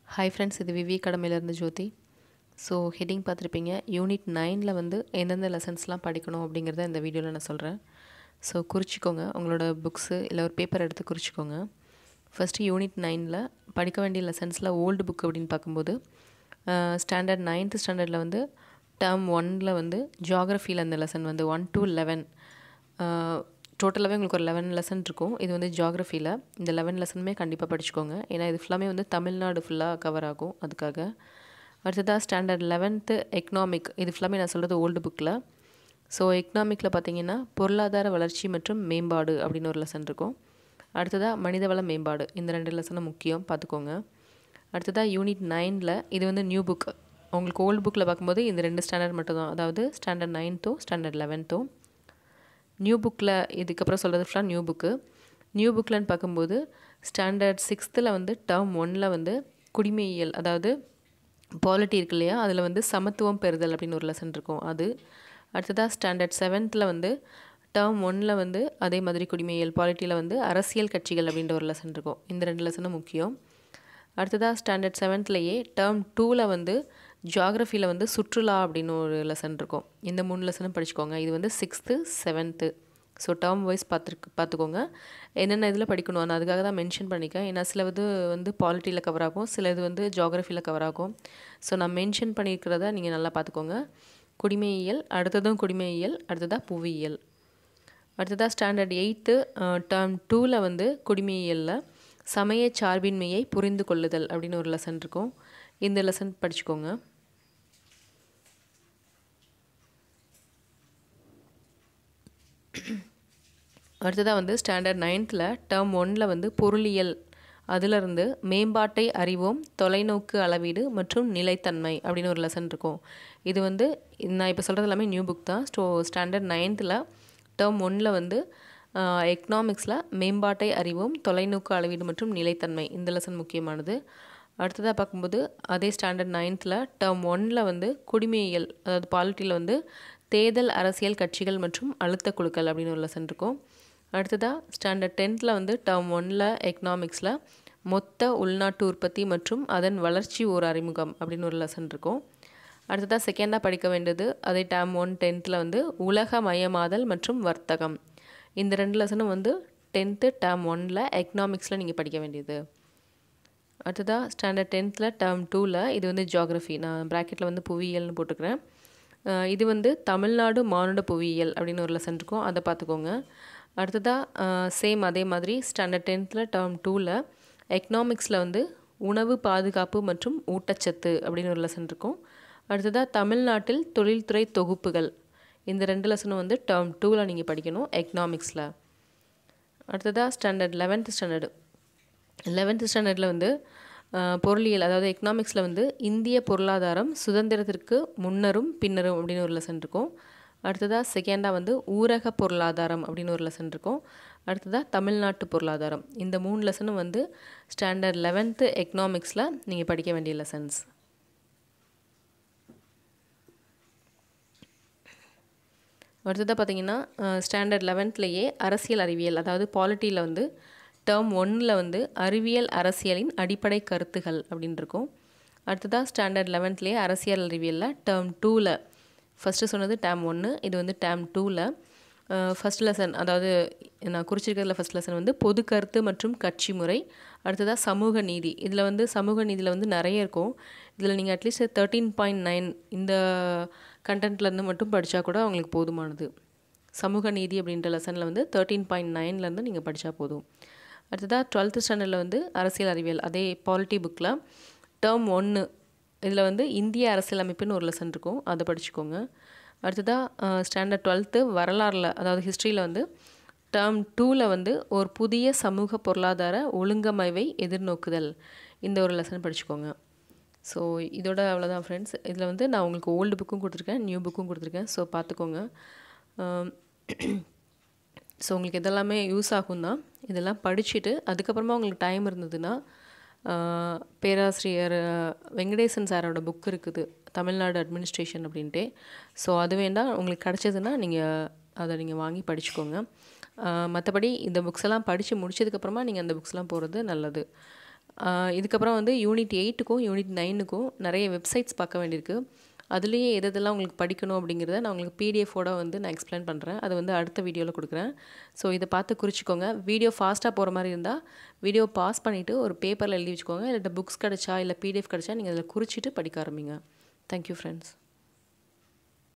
hi friends இது விவி கடமையிலேருந்து ஜோதி ஸோ ஹெட்டிங் பார்த்துருப்பீங்க யூனிட் நைனில் வந்து எந்தெந்த லெசன்ஸ்லாம் படிக்கணும் அப்படிங்கிறத இந்த வீடியோவில் நான் சொல்கிறேன் ஸோ குறிச்சிக்கோங்க உங்களோட புக்ஸு இல்லை ஒரு பேப்பர் எடுத்து குறிச்சிக்கோங்க ஃபஸ்ட்டு யூனிட் நைனில் படிக்க வேண்டிய லெசன்ஸில் ஓல்டு புக் அப்படின்னு பார்க்கும்போது ஸ்டாண்டர்ட் நைன்த்து ஸ்டாண்டர்டில் வந்து டேர்ம் ஒனில் வந்து ஜியாகிரஃபியில் அந்த லெசன் வந்து ஒன் டு லெவன் டோட்டலாகவே உங்களுக்கு ஒரு லெவன் லெசன் இருக்கும் இது வந்து ஜியாகிரஃபியில் இந்த லெவன் லெசனுமே கண்டிப்பாக படிச்சுக்கோங்க ஏன்னா இது ஃபுல்லாமே வந்து தமிழ்நாடு ஃபுல்லாக கவர் ஆகும் அதுக்காக அடுத்ததாக ஸ்டாண்டர்ட் லெவன்த்து எக்கனாமிக் இது ஃபுல்லாமே நான் சொல்கிறது ஓல்டு புக்கில் ஸோ எக்கனாமிக்கில் பார்த்தீங்கன்னா பொருளாதார வளர்ச்சி மற்றும் மேம்பாடு அப்படின்னு ஒரு லெசன் இருக்கும் அடுத்ததாக மனிதவள மேம்பாடு இந்த ரெண்டு லெசனும் முக்கியம் பார்த்துக்கோங்க அடுத்ததாக யூனிட் நைனில் இது வந்து நியூ புக் உங்களுக்கு ஓல்டு புக்கில் பார்க்கும்போது இந்த ரெண்டு ஸ்டாண்டர்ட் மட்டும் தான் அதாவது ஸ்டாண்டர்ட் நைன்த்தும் ஸ்டாண்டர்ட் லெவன்த்தும் நியூ புக்கில் இதுக்கப்புறம் சொல்கிறது ஃபுல்லாக நியூ புக்கு நியூ புக்கில்னு பார்க்கும்போது ஸ்டாண்டர்ட் சிக்ஸ்த்தில் வந்து டேர்ம் ஒனில் வந்து குடிமையியல் அதாவது பாலிட்டி இருக்கு இல்லையா அதில் வந்து சமத்துவம் பெறுதல் அப்படின்னு ஒரு லெசன் இருக்கும் அது அடுத்ததாக ஸ்டாண்டர்ட் செவன்த்தில் வந்து டேர்ம் ஒனில் வந்து அதே மாதிரி குடிமையியல் பாலிட்டியில் வந்து அரசியல் கட்சிகள் அப்படின்ற ஒரு லெசன் இருக்கும் இந்த ரெண்டு லெசனும் முக்கியம் அடுத்ததாக ஸ்டாண்டர்ட் செவன்த்லேயே டேர்ம் டூவில் வந்து ஜியாகிரஃபியில் வந்து சுற்றுலா அப்படின்னு ஒரு லெசன் இருக்கும் இந்த மூணு லெசனும் படிச்சுக்கோங்க இது வந்து sixth seventh so term wise பார்த்துருக்கு பார்த்துக்கோங்க என்னென்ன இதில் படிக்கணும் நான் அதுக்காக தான் மென்ஷன் பண்ணிக்கேன் ஏன்னா சில இது வந்து பாலிட்டியில் கவர் ஆகும் சில இது வந்து ஜியாகிரஃபியில் கவர் ஆகும் ஸோ நான் மென்ஷன் பண்ணியிருக்கிறத நீங்கள் நல்லா பார்த்துக்கோங்க குடிமையியல் அடுத்ததும் குடிமையியல் அடுத்ததாக புவியியல் அடுத்ததாக ஸ்டாண்டர்ட் எயித்து டேர்ம் டூவில் வந்து குடிமையியலில் சமய சார்பின்மையை புரிந்து கொள்ளுதல் அப்படின்னு ஒரு லெசன் இருக்கும் இந்த லெசன் படிச்சுக்கோங்க அடுத்ததாக வந்து ஸ்டாண்டர்ட் நைன்த்தில் டேர்ம் ஒனில் வந்து பொருளியல் அதிலிருந்து மேம்பாட்டை அறிவோம் தொலைநோக்கு அளவீடு மற்றும் நிலைத்தன்மை அப்படின்னு ஒரு லெசன் இருக்கும் இது வந்து நான் இப்போ சொல்கிறது எல்லாமே நியூ புக் தான் ஸ்டோ ஸ்டாண்டர்ட் நைன்த்தில் டேர்ம் ஒனில் வந்து எக்கனாமிக்ஸில் மேம்பாட்டை அறிவோம் தொலைநோக்கு அளவீடு மற்றும் நிலைத்தன்மை இந்த லெசன் முக்கியமானது அடுத்ததாக பார்க்கும்போது அதே ஸ்டாண்டர்ட் நைன்த்தில் டேர்ம் ஒனில் வந்து குடிமையியல் அதாவது பாலிட்டியில் வந்து தேர்தல் அரசியல் கட்சிகள் மற்றும் அழுத்த குழுக்கள் அப்படின்னு ஒரு லெசன் இருக்கும் அடுத்ததாக ஸ்டாண்டர்ட் டென்த்தில் வந்து டேர்ம் ஒனில் எக்கனாமிக்ஸில் மொத்த உள்நாட்டு உற்பத்தி மற்றும் அதன் வளர்ச்சி ஒரு அறிமுகம் அப்படின்னு ஒரு லெசன் இருக்கும் அடுத்ததாக செகண்டாக படிக்க வேண்டியது அதே டேர்ம் ஒன் டென்த்தில் வந்து உலக மயமாதல் மற்றும் வர்த்தகம் இந்த ரெண்டு லெசனும் வந்து டென்த்து டேர்ம் ஒனில் எக்கனாமிக்ஸில் நீங்கள் படிக்க வேண்டியது அடுத்ததாக ஸ்டாண்டர்ட் டென்த்தில் டேர்ம் டூவில் இது வந்து ஜியாகிரஃபி நான் ப்ராக்கெட்டில் வந்து புவியியல்னு போட்டுக்கிறேன் இது வந்து தமிழ்நாடு மானுட புவியியல் அப்படின்னு ஒரு லெசன் இருக்கும் அதை பார்த்துக்கோங்க அடுத்ததாக சேம் அதே மாதிரி ஸ்டாண்டர்ட் டென்த்தில் டேர்ம் டூவில் எக்கனாமிக்ஸில் வந்து உணவு பாதுகாப்பு மற்றும் ஊட்டச்சத்து அப்படின்னு ஒரு லெசன் இருக்கும் அடுத்ததாக தமிழ்நாட்டில் தொழில்துறை தொகுப்புகள் இந்த ரெண்டு லெசனும் வந்து டேர்ம் டூவில் நீங்கள் படிக்கணும் எக்கனாமிக்ஸில் அடுத்ததாக ஸ்டாண்டர்ட் லெவன்த் ஸ்டாண்டர்டு லெவன்த் ஸ்டாண்டர்டில் வந்து பொருளியல் அதாவது எக்கனாமிக்ஸில் வந்து இந்திய பொருளாதாரம் சுதந்திரத்திற்கு முன்னரும் பின்னரும் அப்படின்னு ஒரு லெசன் இருக்கும் அடுத்ததாக செகண்டாக வந்து ஊரக பொருளாதாரம் அப்படின்னு ஒரு லெசன் இருக்கும் அடுத்ததாக தமிழ்நாட்டு பொருளாதாரம் இந்த மூணு லெசனும் வந்து ஸ்டாண்டர்ட் லெவன்த்து எக்கனாமிக்ஸில் நீங்கள் படிக்க வேண்டிய லெசன்ஸ் அடுத்ததாக பார்த்தீங்கன்னா ஸ்டாண்டர்ட் லெவன்த்லேயே அரசியல் அறிவியல் அதாவது பாலிட்டியில் வந்து டேர்ம் ஒன்னில் வந்து அறிவியல் அரசியலின் அடிப்படை கருத்துகள் அப்படின்னு இருக்கும் அடுத்ததாக ஸ்டாண்டர்ட் லெவன்த்லேயே அரசியல் அறிவியலில் டேர்ம் டூவில் ஃபஸ்ட்டு சொன்னது டேம் ஒன்று இது வந்து டேம் டூவில் ஃபஸ்ட் லெசன் அதாவது நான் குறிச்சிருக்கிறதுல ஃபஸ்ட் லெசன் வந்து பொது கருத்து மற்றும் கட்சி முறை அடுத்ததாக சமூக நீதி இதில் வந்து சமூக நீதியில் வந்து நிறைய இருக்கும் இதில் நீங்கள் அட்லீஸ்ட் தேர்ட்டீன் பாயிண்ட் நைன் இந்த கண்டென்ட்லேருந்து மட்டும் படித்தா கூட உங்களுக்கு போதுமானது சமூக நீதி அப்படின்ற லெசனில் வந்து தேர்ட்டீன் பாயிண்ட் நைன்லேருந்து நீங்கள் படித்தா போதும் அடுத்ததாக டுவெல்த்து ஸ்டாண்டர்டில் வந்து அரசியல் அறிவியல் அதே பாலிட்டி புக்கில் டேர்ம் ஒன்று இதில் வந்து இந்திய அரசியலமைப்புன்னு ஒரு லெசன் இருக்கும் அதை படிச்சுக்கோங்க அடுத்ததாக ஸ்டாண்டர்ட் டுவெல்த்து வரலாறில் அதாவது ஹிஸ்ட்ரியில் வந்து டேர்ம் டூவில் வந்து ஒரு புதிய சமூக பொருளாதார ஒழுங்கமைவை எதிர்நோக்குதல் இந்த ஒரு லெசன் படிச்சுக்கோங்க ஸோ இதோட அவ்வளோதான் ஃப்ரெண்ட்ஸ் இதில் வந்து நான் உங்களுக்கு ஓல்டு புக்கும் கொடுத்துருக்கேன் நியூ புக்கும் கொடுத்துருக்கேன் ஸோ பார்த்துக்கோங்க ஸோ உங்களுக்கு இதெல்லாமே யூஸ் ஆகும் தான் இதெல்லாம் படிச்சுட்டு அதுக்கப்புறமா உங்களுக்கு டைம் இருந்ததுன்னா பேராசிரியர் வெங்கடேசன் சாரோட புக் இருக்குது தமிழ்நாடு அட்மினிஸ்ட்ரேஷன் அப்படின்ட்டு ஸோ அது வேண்டாம் உங்களுக்கு கிடச்சதுன்னா நீங்கள் அதை நீங்கள் வாங்கி படிச்சுக்கோங்க மற்றபடி இந்த புக்ஸ் எல்லாம் படித்து முடிச்சதுக்கப்புறமா நீங்கள் அந்த புக்ஸ்லாம் போகிறது நல்லது இதுக்கப்புறம் வந்து யூனிட் எயிட்டுக்கும் யூனிட் நைனுக்கும் நிறைய வெப்சைட்ஸ் பார்க்க வேண்டியிருக்கு அதுலேயே எது எதெல்லாம் உங்களுக்கு படிக்கணும் அப்படிங்கிறத நான் உங்களுக்கு பிடிஎஃபோட வந்து நான் எக்ஸ்பிளைன் பண்ணுறேன் அது வந்து அடுத்த வீடியோவில் கொடுக்குறேன் ஸோ இதை பார்த்து குறிச்சிக்கோங்க வீடியோ ஃபாஸ்ட்டாக போகிற மாதிரி இருந்தால் வீடியோ பாஸ் பண்ணிவிட்டு ஒரு பேப்பரில் எழுதி வச்சுக்கோங்க இல்லாட்ட புக்ஸ் கிடச்சா இல்லை பிடிஎஃப் கிடச்சா நீங்கள் அதில் குறிச்சிட்டு படிக்க ஆரம்பிங்க தேங்க்யூ ஃப்ரெண்ட்ஸ்